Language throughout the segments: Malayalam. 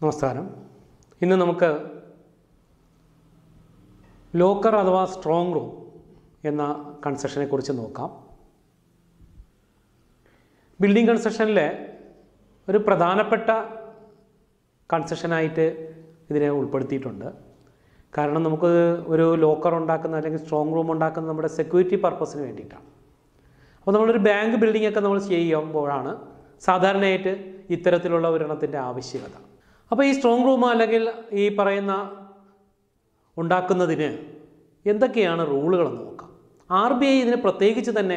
നമസ്കാരം ഇന്ന് നമുക്ക് ലോക്കർ അഥവാ സ്ട്രോങ് റൂം എന്ന കൺസ്ട്രക്ഷനെ കുറിച്ച് നോക്കാം ബിൽഡിംഗ് കൺസ്ട്രക്ഷനിലെ ഒരു പ്രധാനപ്പെട്ട കൺസ്ട്രക്ഷനായിട്ട് ഇതിനെ ഉൾപ്പെടുത്തിയിട്ടുണ്ട് കാരണം നമുക്ക് ഒരു ലോക്കർ ഉണ്ടാക്കുന്ന അല്ലെങ്കിൽ സ്ട്രോങ് റൂം ഉണ്ടാക്കുന്ന നമ്മുടെ സെക്യൂരിറ്റി പർപ്പസിന് വേണ്ടിയിട്ടാണ് അപ്പോൾ നമ്മളൊരു ബാങ്ക് ബിൽഡിംഗ് ഒക്കെ നമ്മൾ ചെയ്യുമ്പോഴാണ് സാധാരണയായിട്ട് ഇത്തരത്തിലുള്ള ഒരെണ്ണത്തിൻ്റെ ആവശ്യകത അപ്പോൾ ഈ സ്ട്രോങ് റൂം അല്ലെങ്കിൽ ഈ പറയുന്ന ഉണ്ടാക്കുന്നതിന് എന്തൊക്കെയാണ് റൂളുകളെന്ന് നോക്കാം ആർ ബി ഐ ഇതിന് പ്രത്യേകിച്ച് തന്നെ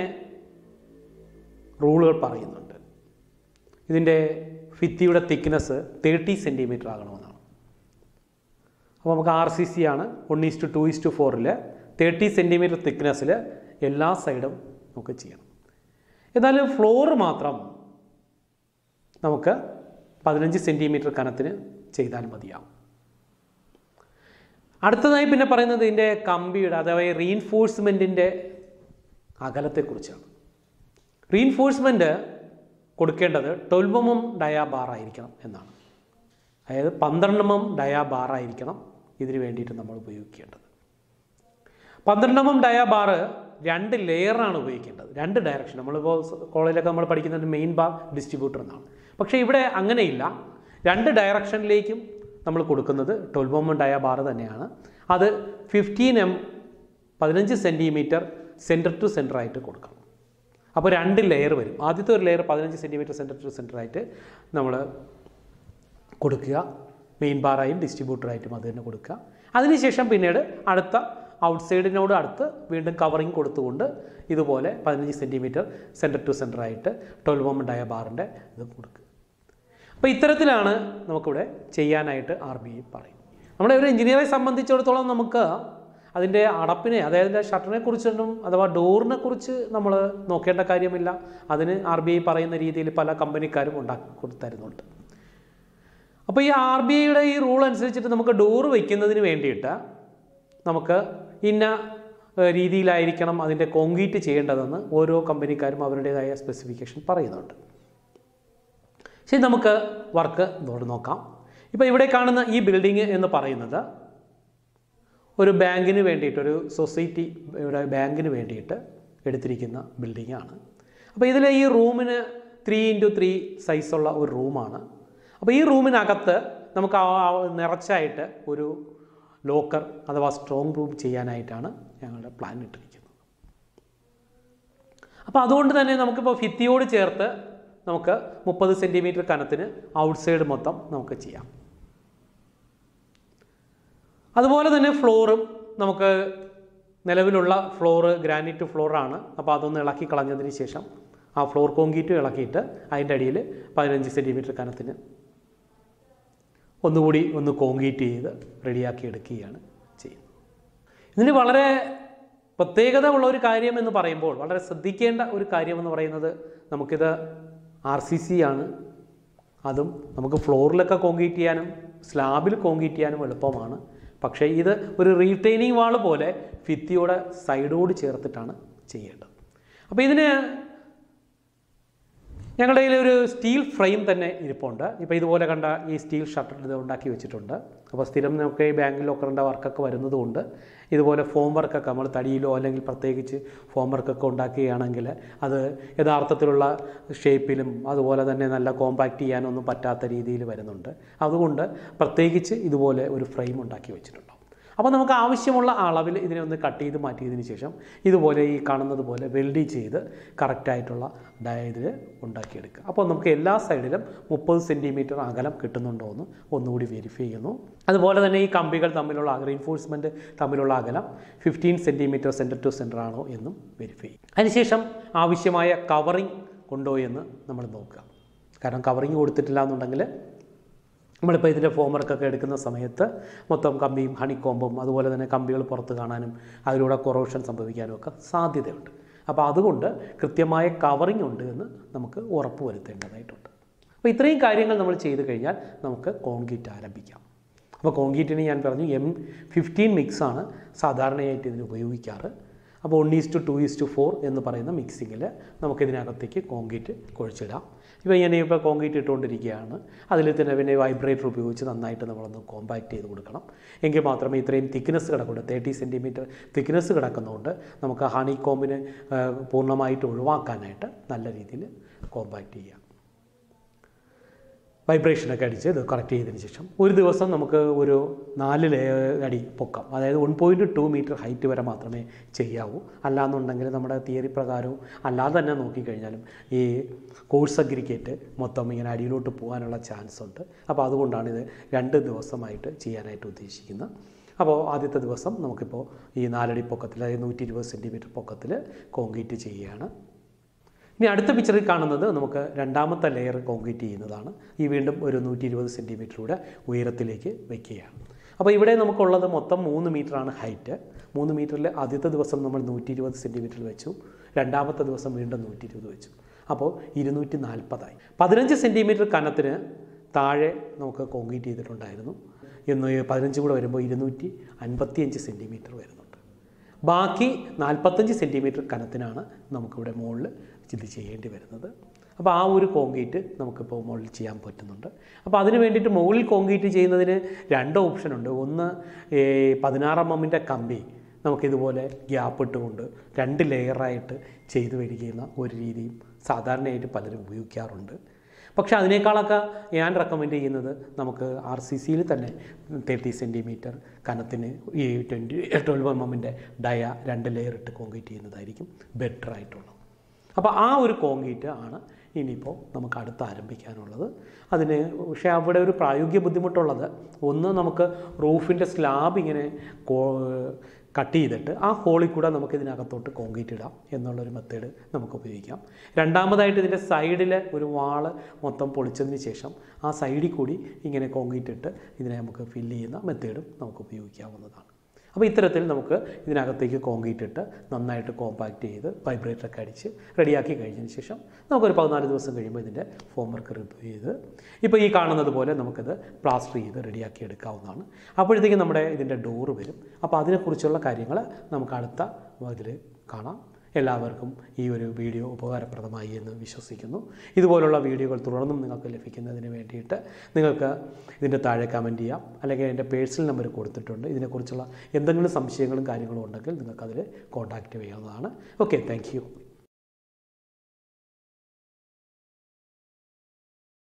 റൂളുകൾ പറയുന്നുണ്ട് ഇതിൻ്റെ ഭിത്തിയുടെ തിക്നെസ് തേർട്ടി സെൻറ്റിമീറ്റർ ആകണമെന്നാണ് അപ്പോൾ നമുക്ക് ആർ സി സി ആണ് one is two is to ഫോറിൽ തേർട്ടി സെൻറ്റിമീറ്റർ തിക്നെസ്സിൽ എല്ലാ സൈഡും നമുക്ക് ചെയ്യണം എന്നാൽ ഫ്ലോർ മാത്രം നമുക്ക് പതിനഞ്ച് സെൻറ്റിമീറ്റർ കനത്തിന് ചെയ്താൽ മതിയാവും അടുത്തതായി പിന്നെ പറയുന്നത് ഇതിൻ്റെ കമ്പിയുടെ അഥവാ റീൻഫോഴ്സ്മെൻറ്റിൻ്റെ അകലത്തെക്കുറിച്ചാണ് റീൻഫോഴ്സ്മെൻറ്റ് കൊടുക്കേണ്ടത് ട്വൽവ് എം എം ഡയാബാർ ആയിരിക്കണം എന്നാണ് അതായത് പന്ത്രണ്ട് എം എം ഡയാബാർ ആയിരിക്കണം ഇതിന് വേണ്ടിയിട്ട് നമ്മൾ ഉപയോഗിക്കേണ്ടത് പന്ത്രണ്ട് എം എം ഡയാബാർ രണ്ട് ലെയറാണ് ഉപയോഗിക്കേണ്ടത് രണ്ട് ഡയറക്ഷൻ നമ്മളിപ്പോൾ കോളേജിലൊക്കെ നമ്മൾ പഠിക്കുന്നത് മെയിൻ ബാർ ഡിസ്ട്രിബ്യൂട്ടർ എന്നാണ് പക്ഷേ ഇവിടെ അങ്ങനെയില്ല രണ്ട് ഡയറക്ഷനിലേക്കും നമ്മൾ കൊടുക്കുന്നത് ട്വൽവ് എം എം ഡയാബാർ തന്നെയാണ് അത് ഫിഫ്റ്റീൻ എം പതിനഞ്ച് സെൻറ്റിമീറ്റർ സെൻറ്റർ ടു സെൻറ്റർ ആയിട്ട് കൊടുക്കണം അപ്പോൾ രണ്ട് ലെയർ വരും ആദ്യത്തെ ഒരു ലെയർ പതിനഞ്ച് സെൻറ്റിമീറ്റർ സെൻറ്റർ ടു സെൻറ്റർ ആയിട്ട് നമ്മൾ കൊടുക്കുക മെയിൻ ബാറായും ഡിസ്ട്രിബ്യൂട്ടറായിട്ടും അത് തന്നെ കൊടുക്കുക അതിനുശേഷം പിന്നീട് അടുത്ത ഔട്ട്സൈഡിനോട് അടുത്ത് വീണ്ടും കവറിങ് കൊടുത്തുകൊണ്ട് ഇതുപോലെ പതിനഞ്ച് സെൻറ്റിമീറ്റർ സെൻറ്റർ ടു സെൻറ്റർ ആയിട്ട് ട്വൽവ് എം ഡയ ബാറിൻ്റെ ഇത് കൊടുക്കുക അപ്പോൾ ഇത്തരത്തിലാണ് നമുക്കിവിടെ ചെയ്യാനായിട്ട് ആർ ബി ഐ പറയും നമ്മുടെ ഒരു എഞ്ചിനീയറെ സംബന്ധിച്ചിടത്തോളം നമുക്ക് അതിൻ്റെ അടപ്പിനെ അതായത് ഷട്ടറിനെ കുറിച്ചൊന്നും അഥവാ ഡോറിനെ കുറിച്ച് നമ്മൾ നോക്കേണ്ട കാര്യമില്ല അതിന് ആർ ബി ഐ പറയുന്ന രീതിയിൽ പല കമ്പനിക്കാരും ഉണ്ടാക്കി കൊടുത്തരുന്നുണ്ട് അപ്പോൾ ഈ ആർ ബി ഐയുടെ ഈ റൂൾ അനുസരിച്ചിട്ട് നമുക്ക് ഡോറ് വയ്ക്കുന്നതിന് വേണ്ടിയിട്ട് നമുക്ക് ഇന്ന ഏഹ്, രീതിയിലായിരിക്കണം അതിൻ്റെ കോൺക്രീറ്റ് ചെയ്യേണ്ടതെന്ന് ഓരോ കമ്പനിക്കാരും അവരുടേതായ സ്പെസിഫിക്കേഷൻ പറയുന്നുണ്ട് ശരി നമുക്ക് വർക്ക് ഇതോട് നോക്കാം ഇപ്പോൾ ഇവിടെ കാണുന്ന ഈ ബിൽഡിംഗ് എന്ന് പറയുന്നത് ഒരു ബാങ്കിന് വേണ്ടിയിട്ട് ഒരു സൊസൈറ്റി ഇവിടെ ബാങ്കിന് വേണ്ടിയിട്ട് എടുത്തിരിക്കുന്ന ബിൽഡിംഗ് ആണ് അപ്പോൾ ഇതിൽ ഈ റൂമിന് ത്രീ ഇൻറ്റു ത്രീ സൈസുള്ള ഒരു റൂമാണ് അപ്പോൾ ഈ റൂമിനകത്ത് നമുക്ക് ആ ആ നിറച്ചായിട്ട് ഒരു ലോക്കർ അഥവാ സ്ട്രോങ് റൂം ചെയ്യാനായിട്ടാണ് ഞങ്ങളുടെ പ്ലാൻ ഇട്ടിരിക്കുന്നത് അപ്പോൾ അതുകൊണ്ട് തന്നെ നമുക്കിപ്പോൾ ഭിത്തിയോട് ചേർത്ത് നമുക്ക് മുപ്പത് സെൻറ്റിമീറ്റർ കനത്തിന് ഔട്ട്സൈഡ് മൊത്തം നമുക്ക് ചെയ്യാം അതുപോലെ തന്നെ ഫ്ലോറും നമുക്ക് നിലവിലുള്ള ഫ്ലോറ് ഗ്രാനൈറ്റ് ഫ്ലോറാണ് അപ്പോൾ അതൊന്ന് ഇളക്കി കളഞ്ഞതിന് ശേഷം ആ ഫ്ലോർ കോൺക്രീറ്റും ഇളക്കിയിട്ട് അതിൻ്റെ അടിയിൽ പതിനഞ്ച് സെൻറ്റിമീറ്റർ കനത്തിന് ഒന്നുകൂടി ഒന്ന് കോൺക്രീറ്റ് ചെയ്ത് റെഡിയാക്കി എടുക്കുകയാണ് ചെയ്യുന്നത് ഇതിന് വളരെ പ്രത്യേകത ഉള്ള ഒരു കാര്യം എന്ന് പറയുമ്പോൾ വളരെ ശ്രദ്ധിക്കേണ്ട ഒരു കാര്യം എന്ന് പറയുന്നത് നമുക്കിത് ആർ സി സി ആണ് അതും നമുക്ക് ഫ്ലോറിലൊക്കെ കോൺക്രീറ്റ് ചെയ്യാനും സ്ലാബിൽ കോൺക്രീറ്റ് ചെയ്യാനും എളുപ്പമാണ് പക്ഷേ ഇത് ഒരു റീറ്റെയിനിങ് വാൾ പോലെ ഭിത്തിയോടെ സൈഡോട് ചേർത്തിട്ടാണ് ചെയ്യേണ്ടത് അപ്പോൾ ഇതിന് ഞങ്ങളുടെ കയ്യിൽ ഒരു സ്റ്റീൽ ഫ്രെയിം തന്നെ ഇരിപ്പുണ്ട് ഇപ്പോൾ ഇതുപോലെ കണ്ട ഈ സ്റ്റീൽ ഷട്ടർ ഇത് ഉണ്ടാക്കി വെച്ചിട്ടുണ്ട് അപ്പോൾ സ്ഥിരം നമുക്ക് ഈ ബാങ്കിൽ ലോക്കറിൻ്റെ വർക്കൊക്കെ വരുന്നതുകൊണ്ട് ഇതുപോലെ ഫോം വർക്കൊക്കെ നമ്മൾ തടിയിലോ അല്ലെങ്കിൽ പ്രത്യേകിച്ച് ഫോം വർക്കൊക്കെ ഉണ്ടാക്കുകയാണെങ്കിൽ അത് യഥാർത്ഥത്തിലുള്ള ഷേപ്പിലും അതുപോലെ തന്നെ നല്ല കോമ്പാക്റ്റ് ചെയ്യാനൊന്നും പറ്റാത്ത രീതിയിൽ വരുന്നുണ്ട് അതുകൊണ്ട് പ്രത്യേകിച്ച് ഇതുപോലെ ഒരു ഫ്രെയിം ഉണ്ടാക്കി വെച്ചിട്ടുണ്ടാവും അപ്പോൾ നമുക്ക് ആവശ്യമുള്ള അളവിൽ ഇതിനെ ഒന്ന് കട്ട് ചെയ്ത് മാറ്റിയതിന് ശേഷം ഇതുപോലെ ഈ കാണുന്നത് പോലെ വെൽഡ് ചെയ്ത് കറക്റ്റായിട്ടുള്ള ഇതിൽ ഉണ്ടാക്കിയെടുക്കുക അപ്പോൾ നമുക്ക് എല്ലാ സൈഡിലും മുപ്പത് സെൻറ്റിമീറ്റർ അകലം കിട്ടുന്നുണ്ടോ എന്ന് ഒന്നുകൂടി വെരിഫൈ ചെയ്യുന്നു അതുപോലെ തന്നെ ഈ കമ്പികൾ തമ്മിലുള്ള റീൻഫോഴ്സ്മെൻറ്റ് തമ്മിലുള്ള അകലം fifteen centimetre centre to centre ആണോ എന്നും വെരിഫൈ ചെയ്യും അതിനുശേഷം ആവശ്യമായ കവറിങ് ഉണ്ടോ എന്ന് നമ്മൾ നോക്കുക കാരണം കവറിങ് കൊടുത്തിട്ടില്ല എന്നുണ്ടെങ്കിൽ നമ്മളിപ്പോൾ ഇതിൻ്റെ ഫോം വർക്കൊക്കെ എടുക്കുന്ന സമയത്ത് മൊത്തം കമ്പിയും ഹണിക്കോമ്പും അതുപോലെ തന്നെ കമ്പികൾ പുറത്ത് കാണാനും അതിലൂടെ കൊറോഷൻ സംഭവിക്കാനും ഒക്കെ സാധ്യതയുണ്ട് അപ്പോൾ അതുകൊണ്ട് കൃത്യമായ കവറിങ് ഉണ്ട് എന്ന് നമുക്ക് ഉറപ്പ് വരുത്തേണ്ടതായിട്ടുണ്ട് അപ്പോൾ ഇത്രയും കാര്യങ്ങൾ നമ്മൾ ചെയ്തു കഴിഞ്ഞാൽ നമുക്ക് കോൺക്രീറ്റ് ആരംഭിക്കാം അപ്പോൾ കോൺക്രീറ്റിന് ഞാൻ പറഞ്ഞു എം ഫിഫ്റ്റീൻ മിക്സാണ് സാധാരണയായിട്ട് ഇതിന് ഉപയോഗിക്കാറ് അപ്പോൾ one is to two is to four എന്ന് പറയുന്ന മിക്സിങ്ങിൽ നമുക്കിതിനകത്തേക്ക് കോൺക്രീറ്റ് കുഴച്ചിടാം ഇപ്പോൾ ഇങ്ങനെ ഇപ്പോൾ കോൺക്രീറ്റ് ഇട്ടുകൊണ്ടിരിക്കുകയാണ് അതിൽ തന്നെ പിന്നെ വൈബ്രേറ്റർ ഉപയോഗിച്ച് നന്നായിട്ട് നമ്മളൊന്ന് കോമ്പാക്റ്റ് ചെയ്ത് കൊടുക്കണം എങ്കിൽ മാത്രമേ ഇത്രയും തിക്നെസ് കിടക്കുള്ളൂ തേർട്ടി സെൻറ്റിമീറ്റർ തിക്നെസ് കിടക്കുന്നതുകൊണ്ട് നമുക്ക് ഹണി കോമ്പിന് പൂർണ്ണമായിട്ട് ഒഴിവാക്കാനായിട്ട് നല്ല രീതിയിൽ കോമ്പാക്റ്റ് ചെയ്യാം വൈബ്രേഷനൊക്കെ അടിച്ച് ഇത് കറക്റ്റ് ചെയ്തതിന് ശേഷം ഒരു ദിവസം നമുക്ക് ഒരു നാല് ലേ അടി പൊക്കം അതായത് one point two metre height വരെ മാത്രമേ ചെയ്യാവൂ അല്ലാന്നുണ്ടെങ്കിൽ നമ്മുടെ തിയറി പ്രകാരവും അല്ലാതെ തന്നെ നോക്കിക്കഴിഞ്ഞാലും ഈ കോഴ്സ് അഗ്രിക്കേറ്റ് മൊത്തം ഇങ്ങനെ അടിയിലോട്ട് പോകാനുള്ള ചാൻസ് ഉണ്ട് അപ്പോൾ അതുകൊണ്ടാണ് ഇത് രണ്ട് ദിവസമായിട്ട് ചെയ്യാനായിട്ട് ഉദ്ദേശിക്കുന്നത് അപ്പോൾ ആദ്യത്തെ ദിവസം നമുക്കിപ്പോൾ ഈ നാലടി പൊക്കത്തിൽ അതായത് നൂറ്റി ഇരുപത് സെൻറ്റിമീറ്റർ പൊക്കത്തിൽ കോൺക്രീറ്റ് ചെയ്യുകയാണ് ഇനി അടുത്ത പിക്ചറിൽ കാണുന്നത് നമുക്ക് രണ്ടാമത്തെ ലെയർ കോൺക്രീറ്റ് ചെയ്യുന്നതാണ് ഈ വീണ്ടും ഒരു നൂറ്റി ഇരുപത് സെൻറ്റിമീറ്ററൂടെ ഉയരത്തിലേക്ക് വയ്ക്കുകയാണ് അപ്പോൾ ഇവിടെ നമുക്കുള്ളത് മൊത്തം മൂന്ന് മീറ്ററാണ് ഹൈറ്റ് മൂന്ന് മീറ്ററിൽ ആദ്യത്തെ ദിവസം നമ്മൾ നൂറ്റി ഇരുപത് സെൻറ്റിമീറ്ററിൽ വെച്ചു രണ്ടാമത്തെ ദിവസം വീണ്ടും നൂറ്റി ഇരുപത് വെച്ചു അപ്പോൾ ഇരുന്നൂറ്റി നാൽപ്പതായി പതിനഞ്ച് സെൻറ്റിമീറ്റർ കനത്തിന് താഴെ നമുക്ക് കോൺക്രീറ്റ് ചെയ്തിട്ടുണ്ടായിരുന്നു ഇന്ന് പതിനഞ്ച് കൂടെ വരുമ്പോൾ ഇരുന്നൂറ്റി അൻപത്തിയഞ്ച് സെൻറ്റിമീറ്റർ വരുന്നുണ്ട് ബാക്കി നാൽപ്പത്തഞ്ച് സെൻറ്റിമീറ്റർ കനത്തിനാണ് നമുക്കിവിടെ മുകളിൽ ഇത് ചെയ്യേണ്ടി വരുന്നത് അപ്പോൾ ആ ഒരു കോൺക്രീറ്റ് നമുക്കിപ്പോൾ മുകളിൽ ചെയ്യാൻ പറ്റുന്നുണ്ട് അപ്പോൾ അതിന് വേണ്ടിയിട്ട് മുകളിൽ കോൺക്രീറ്റ് ചെയ്യുന്നതിന് രണ്ട് ഓപ്ഷനുണ്ട് ഒന്ന് ഈ പതിനാറാം എമ്മിൻ്റെ കമ്പി നമുക്കിതുപോലെ ഗ്യാപ്പ് ഇട്ടുകൊണ്ട് രണ്ട് ലെയറായിട്ട് ചെയ്തു വരികയുന്ന ഒരു രീതിയും സാധാരണയായിട്ട് പലരും ഉപയോഗിക്കാറുണ്ട് പക്ഷേ അതിനേക്കാളൊക്കെ ഞാൻ റെക്കമെൻഡ് ചെയ്യുന്നത് നമുക്ക് ആർ സി സിയിൽ തന്നെ തേർട്ടി സെൻറ്റിമീറ്റർ കനത്തിന് ഈ ട്വൻറ്റി ട്വൽവ് എം എമ്മിൻ്റെ ഡയ രണ്ട് ലെയർ ഇട്ട് കോൺക്രീറ്റ് ചെയ്യുന്നതായിരിക്കും ബെറ്റർ ആയിട്ടുള്ളത് അപ്പോൾ ആ ഒരു കോൺക്രീറ്റ് ആണ് ഇനിയിപ്പോൾ നമുക്ക് അടുത്ത് ആരംഭിക്കാനുള്ളത് അതിന് പക്ഷേ അവിടെ ഒരു പ്രായോഗിക ബുദ്ധിമുട്ടുള്ളത് ഒന്ന് നമുക്ക് റൂഫിൻ്റെ സ്ലാബ് ഇങ്ങനെ കോ കട്ട് ചെയ്തിട്ട് ആ ഹോളിൽ കൂടെ നമുക്ക് ഇതിനകത്തോട്ട് കോൺക്രീറ്റ് ഇടാം എന്നുള്ളൊരു മെത്തേഡ് നമുക്ക് ഉപയോഗിക്കാം രണ്ടാമതായിട്ട് ഇതിൻ്റെ സൈഡിൽ ഒരു വാള് മൊത്തം പൊളിച്ചതിന് ശേഷം ആ സൈഡിൽ കൂടി ഇങ്ങനെ കോൺക്രീറ്റ് ഇട്ട് ഇതിനെ നമുക്ക് ഫില്ല് ചെയ്യുന്ന മെത്തേഡും നമുക്ക് ഉപയോഗിക്കാവുന്നതാണ് അപ്പോൾ ഇത്തരത്തിൽ നമുക്ക് ഇതിനകത്തേക്ക് കോൺക്രീറ്റ് ഇട്ട് നന്നായിട്ട് കോമ്പാക്റ്റ് ചെയ്ത് വൈബ്രേറ്ററൊക്കെ അടിച്ച് റെഡിയാക്കി കഴിഞ്ഞതിന് ശേഷം നമുക്കൊരു പതിനാല് ദിവസം കഴിയുമ്പോൾ ഇതിൻ്റെ ഫോം വർക്ക് റിമൂവ് ചെയ്ത് ഇപ്പോൾ ഈ കാണുന്നത് പോലെ നമുക്കിത് പ്ലാസ്റ്റർ ചെയ്ത് റെഡിയാക്കി എടുക്കാവുന്നതാണ് അപ്പോഴത്തേക്കും നമ്മുടെ ഇതിൻ്റെ ഡോറ് വരും അപ്പോൾ അതിനെക്കുറിച്ചുള്ള കാര്യങ്ങൾ നമുക്ക് അടുത്ത ഇതിൽ കാണാം എല്ലാവർക്കും ഈ ഒരു വീഡിയോ ഉപകാരപ്രദമായി എന്ന് വിശ്വസിക്കുന്നു ഇതുപോലുള്ള വീഡിയോകൾ തുടർന്നും നിങ്ങൾക്ക് ലഭിക്കുന്നതിന് വേണ്ടിയിട്ട് നിങ്ങൾക്ക് ഇതിൻ്റെ താഴെ കമൻറ്റ് ചെയ്യാം അല്ലെങ്കിൽ എൻ്റെ പേഴ്സണൽ നമ്പർ കൊടുത്തിട്ടുണ്ട് ഇതിനെക്കുറിച്ചുള്ള എന്തെങ്കിലും സംശയങ്ങളും കാര്യങ്ങളും ഉണ്ടെങ്കിൽ നിങ്ങൾക്കതിൽ കോൺടാക്റ്റ് ചെയ്യാവുന്നതാണ് ഓക്കെ താങ്ക്